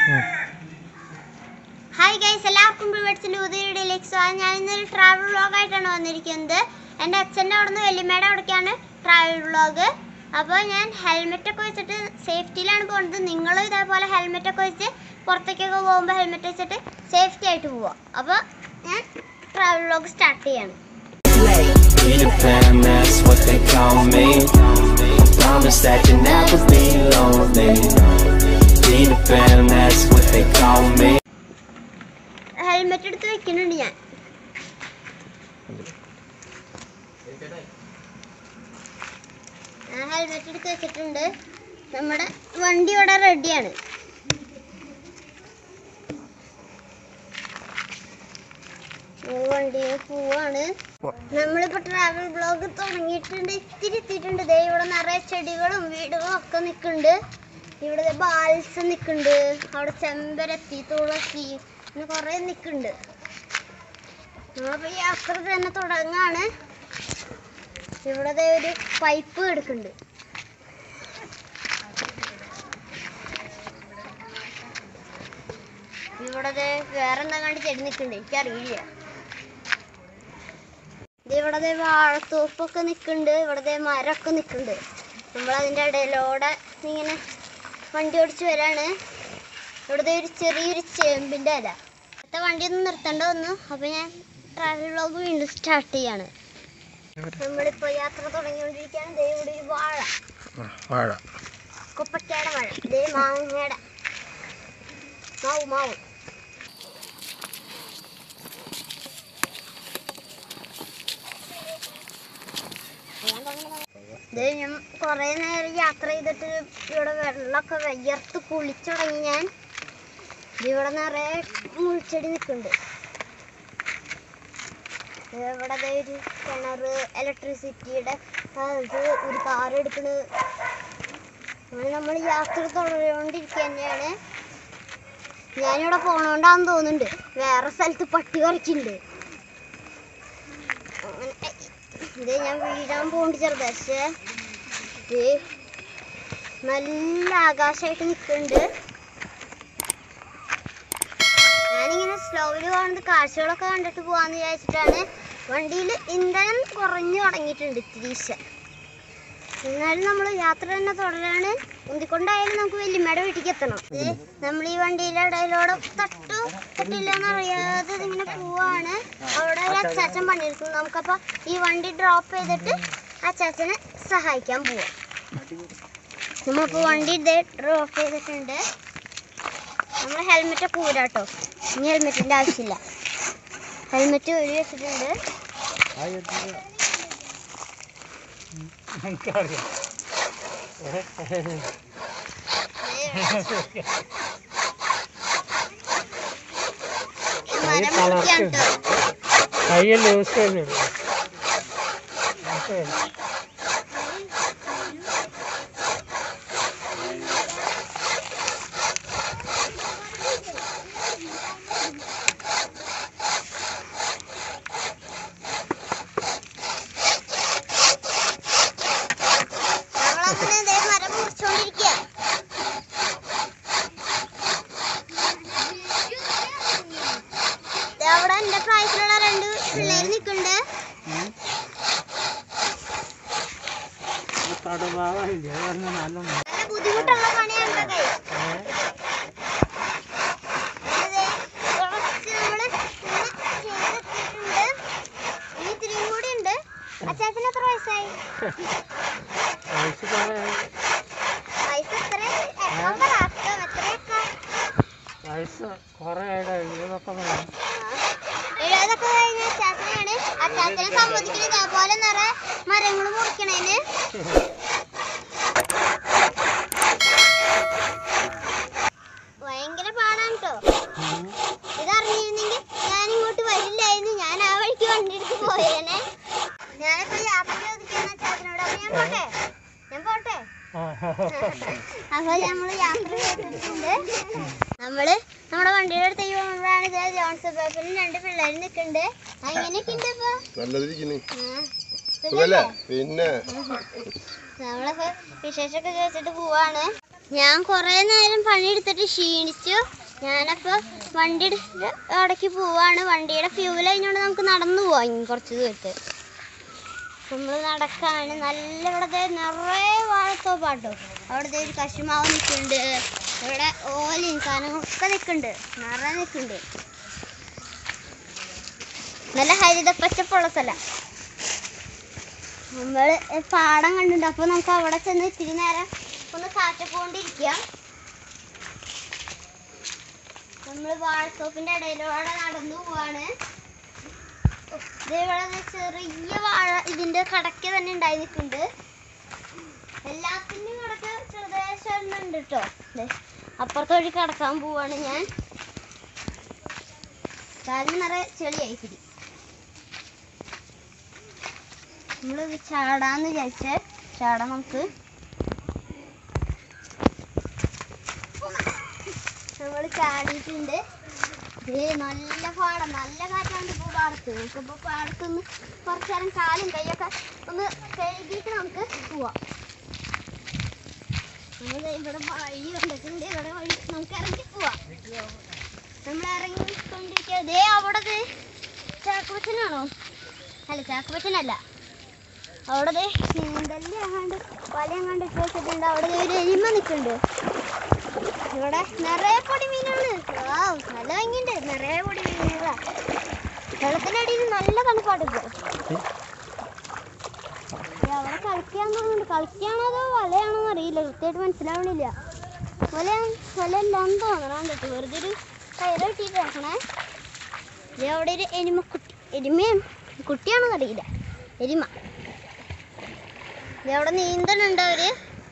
Hi guys എല്ലാവർക്കും ബിവേഡ്സിന്റെ പുതിയ വീഡിയോയിലേക്ക് സ്വാഗതം ഞാൻ ഇന്നൊരു ട്രാവൽ വ്ളോഗായിട്ടാണ് വന്നിരിക്കുന്നത് എൻ്റെ അച്ഛൻ്റെ അവിടെ നിന്ന് വല്യമ്മയുടെ അവിടേക്കാണ് ട്രാവൽ വ്ളോഗ് അപ്പോൾ ഞാൻ ഹെൽമെറ്റ് ഒക്കെ വെച്ചിട്ട് സേഫ്റ്റിയിലാണ് പോകുന്നത് നിങ്ങളും ഇതേപോലെ ഹെൽമെറ്റ് ഒക്കെ വെച്ച് പുറത്തേക്കൊക്കെ പോകുമ്പോൾ ഹെൽമെറ്റ് വെച്ചിട്ട് സേഫ്റ്റി ആയിട്ട് പോവുക അപ്പോൾ ഞാൻ ട്രാവൽ വ്ളോഗ് സ്റ്റാർട്ട് ചെയ്യാണ് Peter Pan, that's what they call me. Promise that you never be lonely. Peter Pan, that's what they call me. Helmet എടുത്ത് വെക്കുന്നുണ്ട് ഞാൻ ഞാൻ ഹെൽമെറ്റ് എടുത്ത് വെച്ചിട്ടുണ്ട് നമ്മുടെ വണ്ടി ഇവിടെ റെഡിയാണ് വണ്ടി പോവാണ് നമ്മളിപ്പോ ട്രാവൽ ബ്ലോഗ് തുടങ്ങിയിട്ടുണ്ട് ഇത്തിരി എത്തിയിട്ടുണ്ട് ദേ ഇവിടെ നിറയെ ചെടികളും വീടുകളും ഒക്കെ നിൽക്കുന്നുണ്ട് ഇവിടെ ദേ ബാൽസം നിൽക്കുന്നുണ്ട് അവിടെ ചെമ്പരത്തി തുളസി അങ്ങനെ കുറേ നിൽക്കുന്നുണ്ട് നമ്മളിപ്പോ യാത്ര തന്നെ തുടങ്ങാണ് ഇവിടെ ദേ ഒരു പൈപ്പ് എടുക്കുന്നുണ്ട് ഇവിടെ ദേ വേറെ എന്താ കണ്ട് ചെടി നിൽക്കുന്നുണ്ട് എനിക്കറിയില്ല ദേ ഇവിടെ ദേ വാഴത്തോപ്പൊക്കെ നിൽക്കുന്നുണ്ട് ഇവിടെ ദേ മരമൊക്കെ നിൽക്കുന്നുണ്ട് നമ്മൾ അതിൻ്റെ ഇടയിലൂടെ ഇങ്ങനെ വണ്ടി ഓടിച്ച് വരാണ് ഇവിടെ ദേ ഒരു ചെറിയൊരു ചേമ്പിൻ്റെ ഇല അടുത്ത വണ്ടി ഒന്ന് നിർത്തേണ്ട വന്നു അപ്പോൾ ഞാൻ ട്രാവൽ വ്ളോഗ് വീണ്ടും സ്റ്റാർട്ട് ചെയ്യാണ് നമ്മളിപ്പോൾ യാത്ര തുടങ്ങിക്കൊണ്ടിരിക്കുകയാണ് ദേ ഇവിടെ ഒരു വാഴ വാഴ കുപ്പയ്ക്കയുടെ വാഴ ദേ മാങ്ങയുടെ മാവ് മാവ് ദേ ഞാൻ കുറേ നേരം യാത്ര ചെയ്തിട്ട് ഇവിടെ വെള്ളമൊക്കെ വിയർത്ത് കുളിച്ചു തുടങ്ങി ഞാൻ ദേ ഇവിടെ നിറയെ മുൾച്ചെടി നിൽക്കുന്നുണ്ട് ഇവിടെ ദേ ഒരു കിണർ ഇലക്ട്രിസിറ്റിയുടെ അത് ഒരു കാർ എടുക്കണ് അങ്ങനെ നമ്മൾ യാത്ര തുടരുകൊണ്ടിരിക്കുക തന്നെയാണ് ഞാനിവിടെ പോണോണ്ടാന്ന് തോന്നുന്നുണ്ട് വേറെ സ്ഥലത്ത് പട്ടി കുറയ്ക്കുന്നുണ്ട് അങ്ങനെ ഇത് ഞാൻ വീഴാൻ പോണ്ട് ചെറുത് പക്ഷേ ഇത് നല്ല ആകാശമായിട്ട് നിൽക്കുന്നുണ്ട് ഞാനിങ്ങനെ സ്ലോവിൽ പോകുന്നത് കാഴ്ചകളൊക്കെ കണ്ടിട്ട് പോവാന്ന് വിചാരിച്ചിട്ടാണ് വണ്ടിയിൽ ഇന്ധനം കുറഞ്ഞു തുടങ്ങിയിട്ടുണ്ട് ഇത്തിരീശ എന്നാലും നമ്മൾ യാത്ര തന്നെ തുടരാണ് ഉന്തിക്കൊണ്ടായാലും നമുക്ക് വല്യമ്മയുടെ വീട്ടിലേക്ക് എത്തണം നമ്മൾ ഈ വണ്ടിയിലെ ഇടയിലൂടെ തട്ടു തട്ടില്ല എന്നറിയാതെ ഇതിങ്ങനെ പോവാണ് അവിടെ ഒരു അച്ചാച്ചൻ പണിയെടുക്കും നമുക്കപ്പോ ഈ വണ്ടി ഡ്രോപ്പ് ചെയ്തിട്ട് അച്ചാച്ചനെ സഹായിക്കാൻ പോവാം നമ്മളിപ്പോ വണ്ടി ഇതേ ഡ്രോപ്പ് ചെയ്തിട്ടുണ്ട് നമ്മൾ ഹെൽമെറ്റ് ഒക്കെ ഊരാട്ടോ ഇനി ഹെൽമെറ്റിന്റെ ആവശ്യമില്ല ഹെൽമെറ്റ് ഊരി വെച്ചിട്ടുണ്ട് മരം മുറിക്കാൻ ട്ടോ. കയ്യിൽ യൂസ് ചെയ്യുന്നു നമ്മളങ്ങനെ ദേ മരം മുറിച്ചോണ്ടിരിക്കുക അവിടെ എന്റെ പ്രായത്തിലുള്ള രണ്ട് പിള്ളേര് നിക്കുന്നുണ്ട് നല്ല ബുദ്ധിമുട്ടുള്ള പണിയാണ് കൈ കുറച്ച് നമ്മള് ഇങ്ങനെ ചെയ്തെത്തിയിട്ടുണ്ട് ഇനി ഇത്തിരിയും കൂടി ഉണ്ട് അച്ചാച്ചന് എത്ര വയസ്സായി വയസ്സ് എത്ര എത്ര പറ എത്രയൊക്കെ വയസ്സ് കുറെ ആയിട്ട് എഴുപതൊക്കെ വേണം എഴുപതൊക്കെ കഴിഞ്ഞ അച്ചാച്ചനാണ് അച്ചാച്ചനെ സമ്മതിക്കുന്നത് ഇതേപോലെ നിറയെ മരങ്ങൾ മുറിക്കണേന് ഭയങ്കര പാടാണ് കേട്ടോ ഇതറിഞ്ഞിരുന്നെങ്കിൽ ഞാൻ ഇങ്ങോട്ട് വരില്ലായിരുന്നു ഞാൻ ആ വഴിക്ക് വണ്ടി എടുത്ത് പോയേനെ ഞാനിപ്പോ യാത്ര ചോദിക്കാന്ന് അച്ചാച്ചനോട് അപ്പൊ ഞാൻ പോട്ടെ ഞാൻ പോട്ടെ അപ്പൊ നമ്മള് യാത്ര ചെയ്തിട്ടുണ്ട് നമ്മള് നമ്മുടെ വണ്ടിയുടെ അടുത്തേക്ക് പോകുമ്പോഴാണ് ഇത് ജോൺസൺ പേപ്പറിൽ രണ്ട് പിള്ളേർ നിൽക്കുന്നുണ്ട് അങ്ങനെയൊക്കെ ഉണ്ട് ഇപ്പൊ നല്ലതിരിക്കുന്നു ആ, സുഖല്ലേ സുഖല്ലേ? പിന്നെ നമ്മളൊക്കെ വിശേഷമൊക്കെ ചോദിച്ചിട്ട് പോവാണ് ഞാൻ കുറേ നേരം പണിയെടുത്തിട്ട് ക്ഷീണിച്ചു ഞാനപ്പോൾ വണ്ടി എടുത്തിട്ട് അവിടേക്ക് പോവാണ് വണ്ടിയുടെ ഫ്യൂവൽ കഴിഞ്ഞുകൊണ്ട് നമുക്ക് നടന്നു പോവാം ഇനി കുറച്ച് ദൂരത്ത് നമ്മൾ നടക്കാണ് നല്ല ഇവിടെ ദേ നിറയെ വാഴത്തോപ്പാട്ടോ അവിടെ ദേ ഒരു കശുമാവ് നിൽക്കുന്നുണ്ട് ഇവിടെ ഓലയും സാധനങ്ങളൊക്കെ നിൽക്കുന്നുണ്ട് നിറയെ നിൽക്കുന്നുണ്ട് നല്ല ഹരിത പച്ചപ്പുള്ള സ്ഥലം നമ്മൾ പാടം കണ്ടിട്ടുണ്ട് അപ്പോൾ നമുക്ക് അവിടെ ചെന്ന് ഇത്തിരി നേരം ഒന്ന് കാറ്റപ്പോണ്ടിരിക്കാം നമ്മൾ വാഴത്തോപ്പിന്റെ ഇടയിലൂടെ നടന്നു പോവാണ് ദേ ഇവിടെ ദേ ചെറിയ വാഴ ഇതിന്റെ കടക്ക് തന്നെ ഉണ്ടായി നിൽക്കുന്നുണ്ട് എല്ലാത്തിന്റെയും കടക്ക് ചെറുദേശം ഉണ്ട് കേട്ടോ അപ്പുറത്തെ വഴി കടക്കാൻ പോവാണ് ഞാൻ കാലിന് നിറയെ ചെളിയായി പിടി നമ്മൾ ചാടാന്ന് വിചാരിച്ച് ചാടാൻ നമുക്ക് നമ്മൾ ചാടിയിട്ടുണ്ട് ദേ നല്ല പാടം നല്ല കാറ്റാണ് ഇപ്പോൾ പാടത്ത് നമുക്കിപ്പോൾ പാടത്തുനിന്ന് കുറച്ച് നേരം കാലും കൈയൊക്കെ ഒന്ന് കഴുകിയിട്ട് നമുക്ക് പോവാം നമ്മൾ ഇവിടെ വഴി കണ്ടിട്ടുണ്ട് ഇവിടെ വഴി നമുക്ക് ഇറങ്ങി പോവാം നമ്മൾ ഇറങ്ങിക്കൊണ്ടിരിക്കുക ദേ അവിടെ ദേ ചാക്കുവച്ചനാണോ അല്ല ചാക്കുവച്ചനല്ല അവിടെ ദേ നീന്തലിൽ എങ്ങാണ്ട് വലയം കണ്ടിട്ട് വെച്ചിട്ടുണ്ട് അവിടെ ദേ ഒരു എലിമ നിൽക്കുന്നുണ്ട് ഇവിടെ നിറയെ പൊടിമീനാണ് വാവ് നല്ല ഭംഗിയുണ്ട് നിറയെ പൊടിമീനുകളാ വെള്ളത്തിന്റെ അടിയിൽ നല്ല തണുപ്പാട്ടിപ്പോ അവിടെ കളിക്കാൻ തോന്നുന്നുണ്ട് കളിക്കാണോ അതോ വലയാണോ അറിയില്ല കൃത്യമായിട്ട് മനസ്സിലാവണില്ല വല വലയല്ലാന്ന് തോന്നണം കേട്ടോ വെറുതെ ഒരു കയറ് കിട്ടിയിട്ട് നോക്കണേ ദേ അവിടെ ഒരു എലിമ കുട്ടി എലിമയും കുട്ടിയാണോ അറിയില്ല എലിമ ദേ അവിടെ നീന്തലുണ്ട് അവര്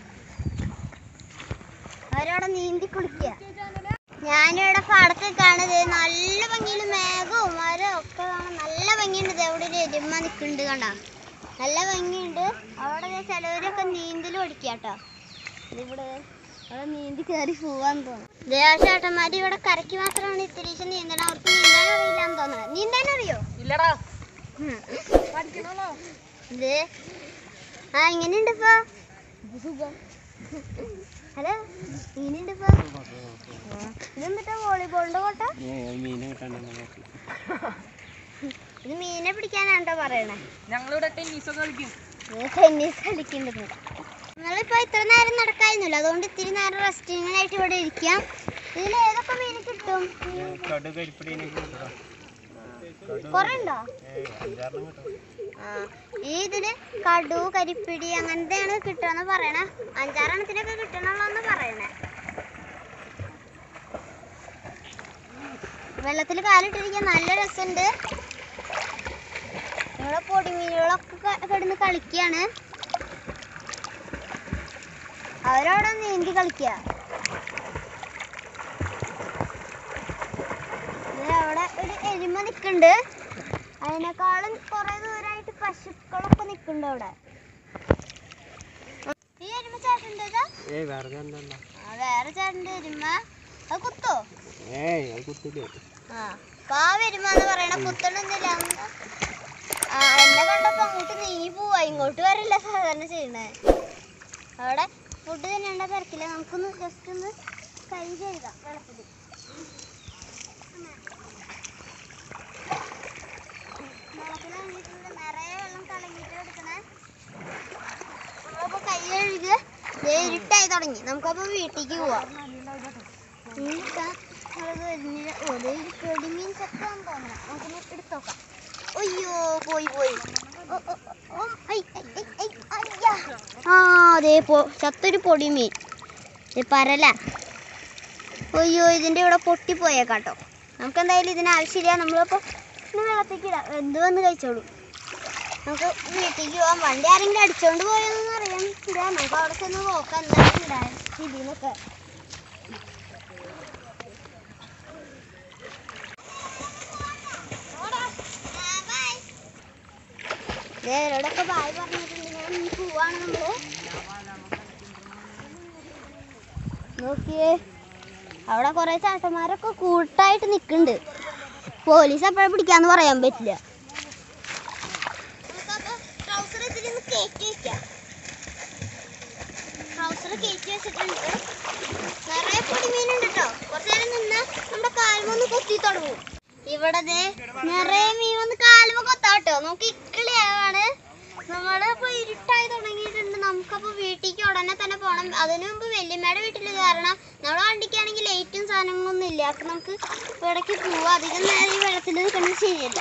അവരവിടെ നീന്തി കുളിക്കുക ഞാനിവിടെ പാടത്ത് കാണുന്നത് നല്ല ഭംഗിയിൽ മേഘവും മരവും ഒക്കെ കാണാൻ നല്ല ഭംഗിയുണ്ട് ദേ അവിടെ ഒരു എരുമ നിൽക്കുന്നുണ്ട് കണ്ട നല്ല ഭംഗിയുണ്ട് അവിടെ ദേ ചിലവരൊക്കെ നീന്തൽ പഠിക്കുക കേട്ടോ ഇവിടെ അവിടെ നീന്തി കയറി പോവാന്ന് തോന്നുന്നു ദേ ആ ചേട്ടന്മാർ ഇവിടെ കരയ്ക്ക് മാത്രമാണ് ഇത്തിരി നീന്തണം അവർക്ക് നീന്താൻ അറിയില്ലാന്ന് തോന്നുന്നത് നീന്താൻ അറിയോ ഇല്ലടാ ഉം. പഠിക്കണല്ലോ ഇത് ആ എങ്ങനെയുണ്ട് ഇപ്പൊ ഹലോ എങ്ങനെയുണ്ട് ഇപ്പൊ ഇതെന്തിട്ടാ വോളിബോളിന്റെ കോട്ട ഇത് മീനെ പിടിക്കാനാണ്ടോ പറയണേ ഞങ്ങളിവിടെ ടെന്നീസൊക്കെ കളിക്കും ഇത് ടെന്നീസ് കളിക്കേണ്ടത് നിങ്ങളിപ്പോ ഇത്ര നേരം നടക്കായിരുന്നല്ലോ അതുകൊണ്ട് ഇത്തിരി നേരം റെസ്റ്റിങ്ങിനായിട്ട് ഇവിടെ ഇരിക്കാം ഇതിൽ ഏതൊക്കെ മീൻ കിട്ടും കൊറേ ഉണ്ടോ ആ, ഈ ഇതിന് കടു കരിപ്പിടി അങ്ങനത്തെയാണ് കിട്ടുമെന്ന് പറയണേ അഞ്ചാറെണ്ണത്തിനൊക്കെ കിട്ടണുള്ളൂന്ന് പറയണേ വെള്ളത്തിൽ കാലിട്ടിരിക്കാൻ നല്ല രസമുണ്ട് ഇവിടെ പൊടിമീനുകളൊക്കെ ക- കിടന്ന് കളിക്കുകയാണ് അവരവിടെ നീന്തി കളിക്കുക ദേ അവിടെ ഒരു എരുമ നിൽക്കുന്നുണ്ട് അതിനേക്കാളും കുറെ ദൂരമായിട്ട് പശുക്കളൊക്കെ നിൽക്കുന്നുണ്ട് അവിടെ ഈ എരുമ ചേട്ടൻ്റെ ഏയ് വെറുതെ എന്താ ആ വേറെ ചേട്ടൻ്റെ എരുമ അത് കുത്തോ ഏയ് അത് കുത്തില്ലേ ആ പാവ എരുമ എന്ന് പറയണ കുത്തണമെന്നില്ല ആ എന്നെ കണ്ടപ്പോ അങ്ങോട്ട് നീങ്ങി പോവാ ഇങ്ങോട്ട് വരില്ല സാധാരണ ചെയ്യണേ അവിടെ ഫുഡ് തന്നെയുണ്ട തിരക്കില്ല നമുക്കൊന്ന് ജസ്റ്റ് ഒന്ന് കൈ കഴുകാം വെള്ളത്തിൽ വെള്ളത്തിൽ ഇറങ്ങിയിട്ടുണ്ട് നിറയെ വെള്ളം കലങ്ങിയിട്ട് എടുക്കണേ നമ്മളപ്പോ കൈ കഴുകുക ദേ ഇരുട്ടായി തുടങ്ങി നമുക്കപ്പോ വീട്ടിലേക്ക് പോവാം ഇനിയിപ്പം അത് വരുന്നില്ല. ഓ, ദേ ഒരു പൊടിമീൻ ചത്താന്ന് തോന്നണം. നമുക്കൊന്ന് എടുത്ത് നോക്കാം. അയ്യോ പോയി പോയി ഓ, ഓ, ഓ, ഐ, ഐ, ഐ, ഐ, അയ്യാ. ആ അതേ പോ ചത്തൊരു പൊടിമീൻ ദേ പരല അയ്യോ ഇതിൻ്റെ ഇവിടെ പൊട്ടിപ്പോയേക്കാട്ടോ നമുക്ക് എന്തായാലും ഇതിന് ആവശ്യമില്ല നമ്മളിപ്പോൾ ഇന്ന് വെള്ളത്തേക്ക് ഇടാം എന്ത് വന്ന് കഴിച്ചോളൂ നമുക്ക് വീട്ടിലേക്ക് പോവാം വണ്ടി ആരെങ്കിലും അടിച്ചോണ്ട് പോയോന്നൊന്നും അറിയാൻ ഇല്ല നമുക്ക് അവിടെ ചെന്ന് നോക്കാം എന്താണ് ഉണ്ടായത് ഇതിന്നൊക്കെ ഇവരോടൊക്കെ ബായ് പറഞ്ഞിട്ടുണ്ട് ഞാൻ ഇനി പോവാണ് നമ്മള് നോക്കിയേ അവിടെ കുറെ ചേട്ടന്മാരൊക്കെ കൂട്ടായിട്ട് നിക്കുന്നുണ്ട് പോലീസ് എപ്പോഴും പിടിക്കാന്ന് പറയാൻ പറ്റില്ല ട്രൗസർ കയറ്റി വെക്കാം ട്രൗസർ കയറ്റി വെച്ചിട്ടുണ്ട് നിറയെ പൊടിമീനുണ്ട് കേട്ടോ കുറച്ച് നേരം നിന്നാ നമ്മുടെ കാലുമൊന്ന് കൊത്തി തുടങ്ങും ഇവിടെ ദേ നിറയെ മീൻ വന്ന് കാലുമ കൊത്താട്ടോ നമുക്ക് ഇക്കിളിയാണ് നമ്മള് ഇപ്പൊ ഇരുട്ടായി തുടങ്ങിയിട്ടുണ്ട് നമുക്കപ്പോ വീട്ടിലേക്ക് ഉടനെ തന്നെ പോണം അതിനു മുമ്പ് വല്യമ്മയുടെ വീട്ടിൽ കാരണം നമ്മുടെ വണ്ടിക്കാണെങ്കിൽ ലൈറ്റും സാധനങ്ങളൊന്നും ഇല്ല അപ്പൊ നമുക്ക് ഇവിടേക്ക് പോവാം അധികം നേരം ഈ വെള്ളത്തിൽ നിൽക്കുന്നത് ശരിയല്ല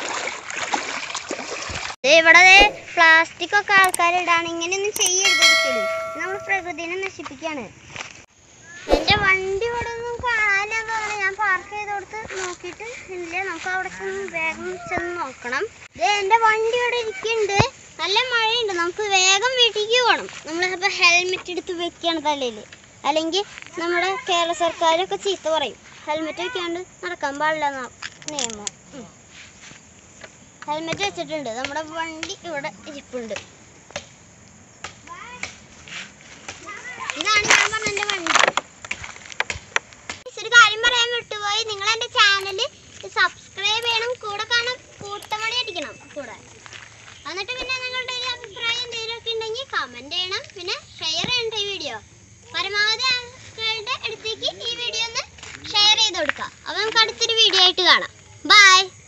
ദേ ഇവിടെ പ്ലാസ്റ്റിക് ഒക്കെ ആൾക്കാർ ഇടാണ് ഇങ്ങനെയൊന്നും ചെയ്യരുത് ഒരിക്കലും നമ്മൾ പ്രകൃതിനെ നശിപ്പിക്കാണ് എന്റെ വണ്ടി ഇവിടെ ഒന്നും കാണാനില്ലെന്ന് പറഞ്ഞാൽ ഞാൻ പാർക്ക് ചെയ്ത് കൊടുത്ത് നോക്കിയിട്ട് ഇല്ല നമുക്ക് അവിടെ ചെന്ന് വേഗം ചെന്ന് നോക്കണം ദേ എന്റെ വണ്ടി ഇവിടെ ഇരിക്കുന്നുണ്ട് നല്ല മഴയുണ്ട് നമുക്ക് വേഗം വീട്ടിലേക്ക് പോകണം നമ്മളിപ്പോൾ ഹെൽമെറ്റ് എടുത്ത് വെക്കുകയാണ് തലയിൽ അല്ലെങ്കിൽ നമ്മുടെ കേരള സർക്കാരൊക്കെ ചീത്ത പറയും ഹെൽമെറ്റ് വെക്കാണ്ട് നടക്കാൻ പാടില്ല എന്നാ നിയമം ഉം. ഹെൽമെറ്റ് വെച്ചിട്ടുണ്ട് നമ്മുടെ വണ്ടി ഇവിടെ ഇരിപ്പുണ്ട് ഇതാണ് ഞാൻ പറഞ്ഞ എൻ്റെ വണ്ടി ഒരു കാര്യം പറയാൻ വിട്ടുപോയി നിങ്ങൾ എൻ്റെ ചാനൽ സബ്സ്ക്രൈബ് ചെയ്യണം കൂടെ കാണാൻ കൂട്ടമണി അടിക്കണം കൂടെ എന്നിട്ട് പിന്നെ നിങ്ങളുടെ ഒരു അഭിപ്രായം എന്തെങ്കിലുമൊക്കെ ഉണ്ടെങ്കിൽ കമൻറ്റ് ചെയ്യണം പിന്നെ ഷെയർ ചെയ്യണ്ട ഈ വീഡിയോ പരമാവധി ആൾക്കാരുടെ അടുത്തേക്ക് ഈ വീഡിയോ ഒന്ന് ഷെയർ ചെയ്ത് കൊടുക്കാം അപ്പോൾ നമുക്ക് അടുത്തൊരു വീഡിയോ ആയിട്ട് കാണാം ബൈ